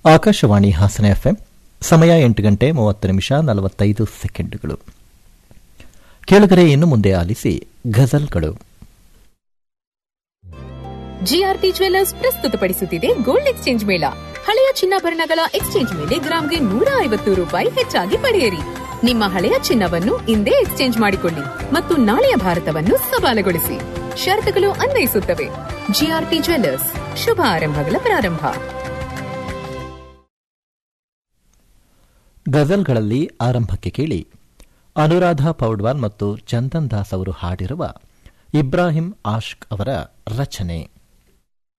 Akashvani Hassan FM ಸಮಯ ಎಂಟು ಗಂಟೆ ಮೂವತ್ತು ನಿಮಿಷ ನಲವತ್ತೈದು ಸೆಕೆಂಡುಗಳು ಕೇಳುಗರೆ ಇನ್ನು ಮುಂದೆ ಆಲಿಸಿ ಗಜಲ್ಗಳು ಜಿಆರ್ಪಿ ಜ್ವೆಲ್ಲರ್ಸ್ ಪ್ರಸ್ತುತಪಡಿಸುತ್ತಿದೆ ಗೋಲ್ಡ್ ಎಕ್ಸ್ಚೇಂಜ್ ಮೇಳ ಹಳೆಯ ಚಿನ್ನಾಭರಣಗಳ ಎಕ್ಸ್ಚೇಂಜ್ ಮೇಲೆ ಗ್ರಾಂಗೆ ನೂರ ಐವತ್ತು ರೂಪಾಯಿ ಹೆಚ್ಚಾಗಿ ಪಡೆಯಿರಿ ನಿಮ್ಮ ಹಳೆಯ ಚಿನ್ನವನ್ನು ಇಂದೇ ಎಕ್ಸ್ಚೇಂಜ್ ಮಾಡಿಕೊಳ್ಳಿ ಮತ್ತು ನಾಳೆಯ ಭಾರತವನ್ನು ಸವಾಲುಗೊಳಿಸಿ ಷರತ್ತುಗಳು ಅನ್ವಯಿಸುತ್ತವೆ ಜಿಆರ್ಪಿ ಜ್ವೆಲ್ಲರ್ಸ್ ಶುಭ ಆರಂಭಗಳ ಪ್ರಾರಂಭ ಗಜಲ್ಗಳಲ್ಲಿ ಆರಂಭಕ್ಕೆ ಕೇಳಿ ಅನುರಾಧ ಪೌಡ್ವಾಲ್ ಮತ್ತು ಚಂದನ್ ದಾಸ್ ಅವರು ಹಾಡಿರುವ ಇಬ್ರಾಹಿಂ ಆಶ್ಕ್ ಅವರ ರಚನೆ